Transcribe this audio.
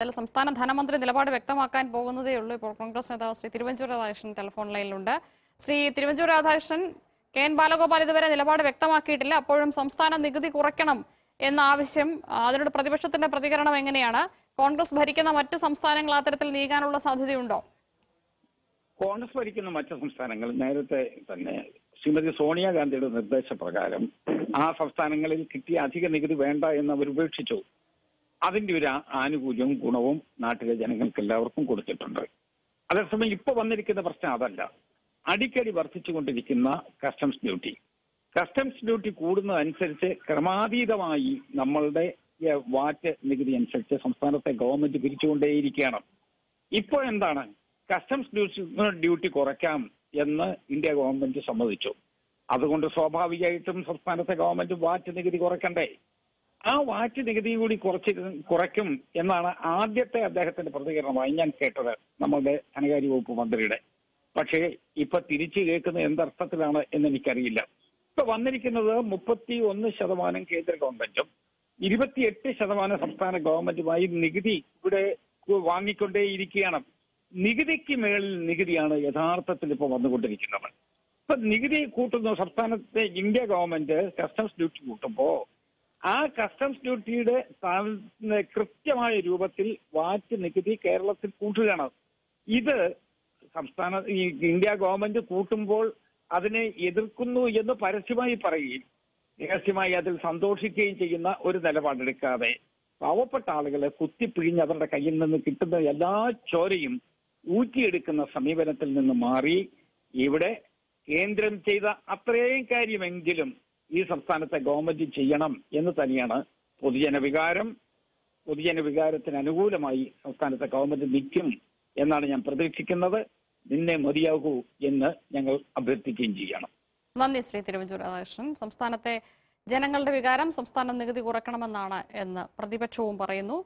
പശ്ചാത്തലത്തിൽ സംസ്ഥാന ധനമന്ത്രി നിലപാട് വ്യക്തമാക്കാൻ പോകുന്നതേ ഉള്ളൂ ഇപ്പോൾ കോൺഗ്രസ് നേതാവ് ശ്രീ തിരുവഞ്ചൂർ രാധാകൃഷ്ണൻ ടെലിഫോൺ ലൈനിലുണ്ട് ശ്രീ തിരുവഞ്ചൂർ രാധാകൃഷ്ണൻ കെ എൻ ബാലഗോപാൽ ഇതുവരെ നിലപാട് വ്യക്തമാക്കിയിട്ടില്ല അപ്പോഴും സംസ്ഥാന നികുതി കുറയ്ക്കണം എന്ന ആവശ്യം ആ, അതിനോട് പ്രതിപക്ഷത്തിന്റെ പ്രതികരണം എങ്ങനെയാണ് കോൺഗ്രസ് ഭരിക്കുന്ന മറ്റ് സംസ്ഥാനങ്ങൾ അത്തരത്തിൽ നീങ്ങാനുള്ള സാധ്യതയുണ്ടോ കോൺഗ്രസ് ഭരിക്കുന്ന മറ്റ് സംസ്ഥാനങ്ങൾ നേരത്തെ തന്നെ ശ്രീമതി സോണിയാഗാന്ധിയുടെ നിർദ്ദേശപ്രകാരം ആ സംസ്ഥാനങ്ങളിൽ കിട്ടിയ അധിക നികുതി വേണ്ട എന്ന് അവർ ഉപേക്ഷിച്ചു അതിന്റെ ഒരു ആ- ആനുകൂല്യവും ഗുണവും നാട്ടിലെ ജനങ്ങൾക്ക് എല്ലാവർക്കും കൊടുത്തിട്ടുണ്ട് അതേസമയം ഇപ്പൊ വന്നിരിക്കുന്ന പ്രശ്നം അതല്ല അടിക്കടി വർദ്ധിച്ചുകൊണ്ടിരിക്കുന്ന കസ്റ്റംസ് ഡ്യൂട്ടി കസ്റ്റംസ് ഡ്യൂട്ടി കൂടുന്നതനുസരിച്ച് ക്രമാതീതമായി നമ്മളുടെ ഏഹ്, വാറ്റ് നികുതി അനുസരിച്ച് സംസ്ഥാനത്തെ ഗവൺമെന്റ് പിരിച്ചുകൊണ്ടേയിരിക്കുകയാണ് ഇപ്പോൾ എന്താണ് കസ്റ്റംസ് ഡ്യൂട്ടി ഡ്യൂട്ടി കുറയ്ക്കാം എന്ന് ഇന്ത്യ ഗവൺമെന്റ് സമ്മതിച്ചു അതുകൊണ്ട് സ്വാഭാവികമായിട്ടും സംസ്ഥാനത്തെ ഗവൺമെന്റ് വാറ്റ് നികുതി കുറയ്ക്കണ്ടേ ആ വാറ്റ് നികുതി കൂടി കുറച്ച് കുറയ്ക്കും എന്നാണ് ആദ്യത്തെ അദ്ദേഹത്തിന്റെ പ്രതികരണമായി ഞാൻ കേട്ടത് നമ്മളുടെ ധനകാര്യ വകുപ്പ് മന്ത്രിയുടെ പക്ഷേ ഇപ്പൊ തിരിച്ചു കേൾക്കുന്നത് എന്തർത്ഥത്തിലാണ് എന്ന് എനിക്കറിയില്ല ഇപ്പൊ വന്നിരിക്കുന്നത് മുപ്പത്തി ഒന്ന് ശതമാനം കേന്ദ്ര ഗവൺമെന്റും ഇരുപത്തിയെട്ട് ശതമാനം സംസ്ഥാന ഗവൺമെന്റുമായി നികുതി ഇവിടെ വാങ്ങിക്കൊണ്ടേയിരിക്കുകയാണ് നികുതിക്ക് മേളിൽ നികുതിയാണ് യഥാർത്ഥത്തിൽ ഇപ്പോൾ വന്നുകൊണ്ടിരിക്കുന്നത് ഇപ്പൊ നികുതി കൂട്ടുന്ന സംസ്ഥാനത്തെ ഇന്ത്യ ഗവൺമെന്റ് കസ്റ്റംസ് ഡ്യൂട്ടി കൂട്ടുമ്പോ ആ കസ്റ്റംസ് ഡ്യൂട്ടിയുടെ സ്ഥാന- കൃത്യമായ രൂപത്തിൽ വാറ്റ് നികുതി കേരളത്തിൽ കൂട്ടുകയാണ് ഇത് സംസ്ഥാന ഈ ഇന്ത്യ ഗവൺമെന്റ് കൂട്ടുമ്പോൾ അതിനെ എതിർക്കുന്നു എന്ന് പരസ്യമായി പറയുകയും രഹസ്യമായി അതിൽ സന്തോഷിക്കുകയും ചെയ്യുന്ന ഒരു നിലപാടെടുക്കാതെ പാവപ്പെട്ട ആളുകളെ കുത്തിപ്പിഴിഞ്ഞ് അവരുടെ കയ്യിൽ നിന്ന് കിട്ടുന്ന എല്ലാ ചോരയും ഊറ്റിയെടുക്കുന്ന സമീപനത്തിൽ നിന്ന് മാറി ഇവിടെ കേന്ദ്രം ചെയ്ത അത്രയും കാര്യമെങ്കിലും ഈ സംസ്ഥാനത്തെ ഗവൺമെന്റ് ചെയ്യണം എന്ന് തന്നെയാണ് പൊതുജന വികാരം പൊതുജന വികാരത്തിന് അനുകൂലമായി സംസ്ഥാനത്തെ ഗവൺമെന്റ് നിൽക്കും എന്നാണ് ഞാൻ പ്രതീക്ഷിക്കുന്നത് നിന്നെ മതിയാകൂ എന്ന് ഞങ്ങൾ അഭ്യർത്ഥിക്കുകയും ചെയ്യണം നന്ദി ശ്രീ തിരുവഞ്ചൂർ രാധാകൃഷ്ണൻ സംസ്ഥാനത്തെ ജനങ്ങളുടെ വികാരം സംസ്ഥാന നികുതി കുറയ്ക്കണമെന്നാണ് എന്ന് പ്രതിപക്ഷവും പറയുന്നു